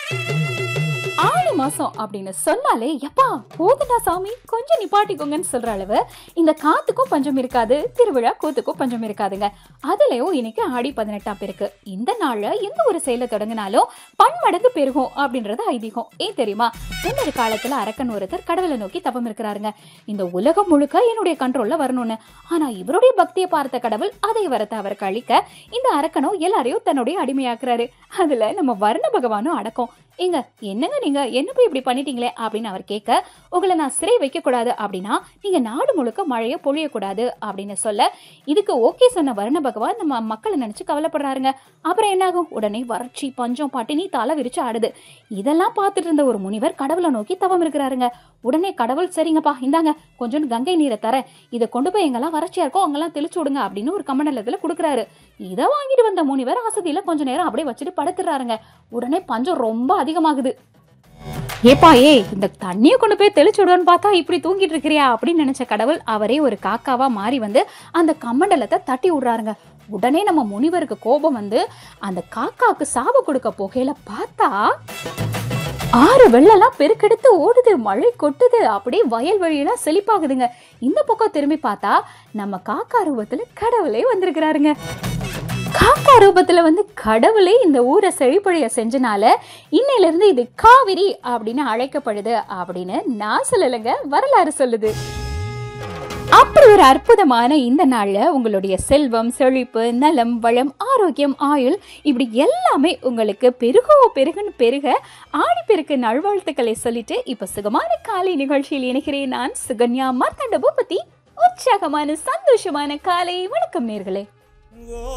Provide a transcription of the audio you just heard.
ஆடி மாசம் அப்படின்னு சொன்னாலே எப்பா போதுடா சாமி கொஞ்சம் நிப்பாட்டிக்கோங்கன்னு சொல்ற அளவு இந்த காத்துக்கும் பஞ்சம் இருக்காது திருவிழா கூத்துக்கும் பஞ்சம் இருக்காதுங்க அதுலயும் இன்னைக்கு ஆடி பதினெட்டாம் பேருக்கு இந்த நாள்ல எந்த ஒரு செயலை தொடங்கினாலும் பன்மடங்கு பெருகும் அப்படின்றது ஐதீகம் ஏன் தெரியுமா முன்னொரு காலத்துல அரக்கன் ஒருத்தர் கடவுளை நோக்கி தவம் இருக்கிறாருங்க இந்த உலகம் முழுக்க என்னுடைய கண்ட்ரோல்ல வரணும்னு ஆனா இவருடைய பக்தியை பார்த்த கடவுள் அதை வரத்தை அவருக்கு அழிக்க இந்த அரக்கனும் எல்லாரையும் தன்னுடைய அடிமையாக்குறாரு அதுல நம்ம வர்ண பகவானும் அடக்கம் ஏங்க என்னங்க நீங்க என்ன போய் இப்படி பண்ணிட்டீங்களே அப்படின்னு அவர் கேட்க உங்களை நான் சிறை வைக்க கூடாது அப்படின்னா நீங்க நாடு முழுக்க மழையை பொழியக்கூடாது அப்படின்னு சொல்ல இதுக்கு ஓகே சொன்ன வருண பகவான் நம்ம மக்களை நினைச்சு கவலைப்படுறாருங்க அப்புறம் என்னாகும் உடனே வறட்சி பஞ்சம் பட்டினி தலை விரிச்சு ஆடுது இதெல்லாம் பார்த்துட்டு இருந்த ஒரு முனிவர் கடவுளை நோக்கி தவம் இருக்கிறாருங்க உடனே கடவுள் சரிங்கப்பா இந்தாங்க கொஞ்சம் கங்கை நீரை தரேன் இதை கொண்டு போய் எங்கெல்லாம் வறட்சியா இருக்கோ அங்கெல்லாம் தெளிச்சு விடுங்க அப்படின்னு ஒரு கமண்டலத்துல கொடுக்குறாரு இதை வாங்கிட்டு வந்த முனிவர் ஆசதியில கொஞ்ச நேரம் அப்படியே வச்சுட்டு படுத்துறாருங்க உடனே பஞ்சம் ரொம்ப அதிகமாகுது ஏப்பா ஏ இந்த தண்ணியை கொண்டு போய் தெளிச்சு விடுன்னு பார்த்தா இப்படி தூங்கிட்டு இருக்கிறியா அப்படின்னு நினைச்ச கடவுள் அவரே ஒரு காக்காவா மாறி வந்து அந்த கமண்டலத்தை தட்டி விடுறாருங்க உடனே நம்ம முனிவருக்கு கோபம் வந்து அந்த காக்காவுக்கு சாப கொடுக்க போகையில பார்த்தா ஆறு வெள்ளம்லாம் பெருக்கெடுத்து ஓடுது மழை கொட்டுது அப்படியே வயல் வழியெல்லாம் செழிப்பாகுதுங்க இந்த பக்கம் திரும்பி பார்த்தா நம்ம காக்கா ரூபத்துல கடவுளே வந்திருக்கிறாருங்க காக்கா ரூபத்துல வந்து கடவுளே இந்த ஊரை செழிப்பழைய செஞ்சனால இன்னையில இருந்து இது காவிரி அப்படின்னு அழைக்கப்படுது அப்படின்னு நான் சொல்லலைங்க வரலாறு சொல்லுது அப்படி ஒரு அற்புதமான இந்த நாள்ல உங்களுடைய செல்வம் செழிப்பு நலம் வளம் ஆரோக்கியம் ஆயுள் இப்படி எல்லாமே உங்களுக்கு பெருகோ பெருகுன்னு பெருக ஆடி பெருக்கு நல்வாழ்த்துக்களை சொல்லிட்டு இப்ப சுகமான காலை நிகழ்ச்சியில் இணைகிறேன் நான் சுகன்யா மார்த்தாண்ட பூபதி உற்சாகமான சந்தோஷமான காலை வணக்கம் நேர்களே